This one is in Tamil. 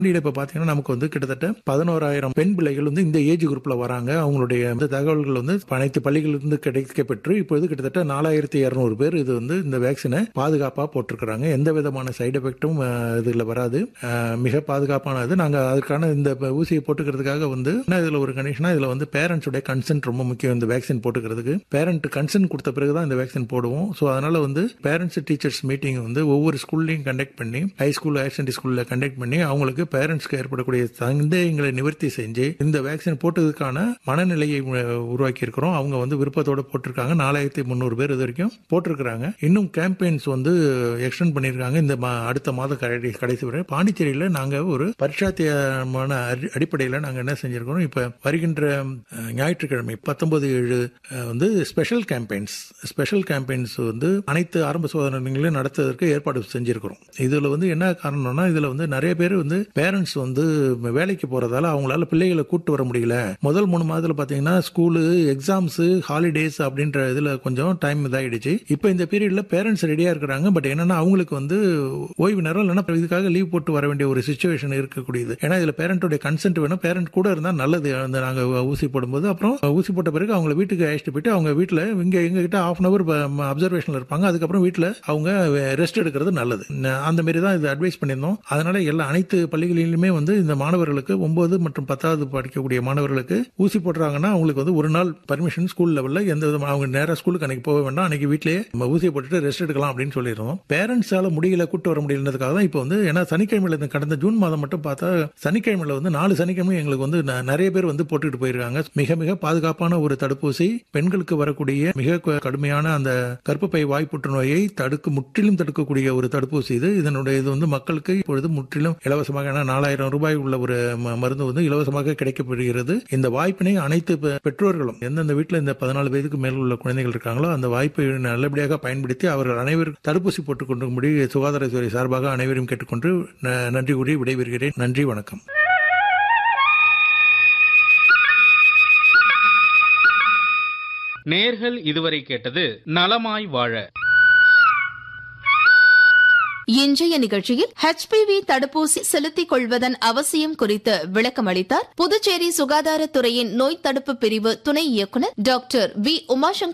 இப்ப பாத்தீங்கன்னா நமக்கு வந்து கிட்டத்தட்ட பதினோராயிரம் பெண் பிள்ளைகள் வந்து இந்த ஏஜ் குரூப்ல வராங்க அவங்களுடைய இந்த தகவல்கள் வந்து அனைத்து பள்ளிகளிலிருந்து கிடைக்கப்பெற்று இப்போது கிட்டத்தட்ட நாலாயிரத்தி இருநூறு பேர் இது வந்து இந்த வேக்சினை பாதுகாப்பா போட்டிருக்கிறாங்க எந்த விதமான சைடு எஃபெக்டும் இதுல வராது அஹ், மிக பாதுகாப்பானது நாங்க அதுக்கான இந்த ஊசியை போட்டுக்கிறதுக்காக வந்து என்ன இதுல ஒரு கண்டிஷனா இதுல வந்து பேரண்ட்ஸுடைய கன்சென்ட் ரொம்ப முக்கியம் இந்த வேக்சின் போட்டுக்கிறதுக்கு பேரண்ட் கன்சென்ட் கொடுத்த பிறகு தான் இந்த வேக்சின் போடுவோம் ஸோ அதனால வந்து பேரண்ட்ஸ் டீச்சர்ஸ் மீட்டிங் வந்து ஒவ்வொரு ஸ்கூல்லையும் கண்டக்ட் பண்ணி ஹை ஸ்கூல் ஹையர் செகண்டரி ஸ்கூல்ல கண்டக்ட் பண்ணி அவங்களுக்கு பேரண்ட்ஸ்க்கு ஏற்படக்கூடிய சந்தேகங்களை நிவர்த்தி செஞ்சு இந்த வேக்சின் போட்டதுக்கான மனநிலையை உருவாக்கி இருக்கிறோம் அவங்க வந்து விருப்பத்தோட போட்டிருக்காங்க நாலாயிரத்தி முந்நூறு பேர் இது வரைக்கும் போட்டிருக்கிறாங்க இன்னும் கேம்பெயின்ஸ் வந்து எக்ஸ்டெண்ட் பண்ணியிருக்காங்க இந்த மா- அடுத்த மாதம் கடை- கடைசி வரை பாண்டிச்சேரியில நாங்க ஒரு பரிட்சாத்தியமான அடிப்படையில் நாங்க என்ன செஞ்சிருக்கிறோம் இப்ப வருகின்ற அஹ், ஞாயிற்றுக்கிழமை பத்தொன்பது ஏழு அஹ், வந்து ஸ்பெஷல் கேம்பெயின்ஸ் ஸ்பெஷல் கேம்பெயின்ஸ் வந்து அனைத்து ஆரம்ப சோதனை நிலையங்களையும் நடத்துவதற்கு ஏற்பாடு செஞ்சிருக்கிறோம் இதுல வந்து என்ன காரணம்னா இதுல வந்து நிறைய பேர் வந்து பேரண்ட்ஸ் வந்து வேலைக்கு போறதால அவங்களால பிள்ளைகளை கூட்டு வர முடியல முதல் மூணு மாதத்துல பாத்தீங்கன்னா ஸ்கூலு எக்ஸாம்ஸ் ஹாலிடேஸ் அப்படின்ற இதுல கொஞ்சம் டைம் இதாயிடுச்சு இப்போ இந்த பீரியட்ல பேரண்ட்ஸ் ரெடியா இருக்கிறாங்க பட் என்னன்னா அவங்களுக்கு வந்து ஓய்வு நேரம் இல்லைன்னா இதுக்காக லீவ் போட்டு வர வேண்டிய ஒரு சுச்சுவேஷன் இருக்கக்கூடியது ஏன்னா இதுல பேரண்டோட கன்சென்ட் வேணும் பேரண்ட் கூட இருந்தா நல்லது அந்த நாங்க ஊசி போடும்போது அப்புறம் ஊசி போட்ட பிறகு அவங்க வீட்டுக்கு அழைச்சிட்டு போயிட்டு அவங்க வீட்டுல இங்க எங்க கிட்ட ஹாஃப் அன் அவர் அப்சர்வேஷன்ல இருப்பாங்க அதுக்கப்புறம் வீட்டுல அவங்க ரெஸ்ட் எடுக்கிறது நல்லது ந- அந்த மாதிரி தான் இது அட்வைஸ் பண்ணியிருந்தோம் அதனால எல்லா அனைத்து பள்ளிகளிலுமே வந்து இந்த மாணவர்களுக்கு ஒன்பது மற்றும் பத்தாவது படிக்கக்கூடிய மாணவர்களுக்கு ஊசி போடுறாங்கன்னா அவங்களுக்கு வந்து ஒரு நாள் பர்மிஷன் ஸ்கூல் லெவல்ல எந்த விதமான அவங்க நேரா ஸ்கூலுக்கு அன்னைக்கு போக வேண்டாம் அன்னைக்கு வீட்லயே நம்ம ஊசியை போட்டுட்டு ரெஸ்ட் எடுக்கலாம் அப்படின்னு சொல்லிடுறோம் பேரண்ட்ஸால முடியல கூட்டு வர முடியலன்றதுக்காக தான் இப்போ வந்து ஏன்னா சனிக்கிழமையில இந்த கடந்த ஜூன் மாதம் மட்டும் பார்த்தா சனிக்கிழமையில வந்து நாலு சனிக்கிழமை எங்களுக்கு வந்து ந- நிறைய பேர் வந்து போட்டுட்டு போயிருக்காங்க மிக மிக பாதுகாப்பான ஒரு தடுப்பூசி பெண்களுக்கு வரக்கூடிய மிக க- கடுமையான அந்த கர்ப்பப்பை வாய் புற்றுநோயை தடுக்க முற்றிலும் தடுக்கக்கூடிய ஒரு தடுப்பூசி இது இதனுடைய இது வந்து மக்களுக்கு இப்பொழுது முற்றிலும் இலவசமாக ஏன்னா நாலாயிரம் ரூபாய் உள்ள ஒரு ம- மருந்து வந்து இலவசமாக கிடைக்கப்படுகிறது இந்த வாய்ப்பினை அனைத்து பெ- பெற்றோர்களும் எந்தெந்த வீட்டில் இந்த பதினாலு வயதுக்கு மேல் உள்ள குழந்தைகள் இருக்காங்களோ அந்த வாய்ப்பை நல்லபடியாக பயன்படுத்தி அவர்கள் அனைவரும் தடுப்பூசி போட்டுக் கொண்டும்படி சுகாதாரத்துறை சார்பாக அனைவரும் கேட்டுக்கொண்டு ந- நன்றி கூறி விடைபெறுகிறேன் நன்றி வணக்கம் நேர்கள் இதுவரை கேட்டது நலமாய் வாழ இன்றைய நிகழ்ச்சியில் ஹெச்பிவி தடுப்பூசி செலுத்திக் கொள்வதன் அவசியம் குறித்து விளக்கம் அளித்தார் புதுச்சேரி சுகாதாரத்துறையின் நோய் தடுப்பு பிரிவு துணை இயக்குநர் டாக்டர் வி உமாசங்கர்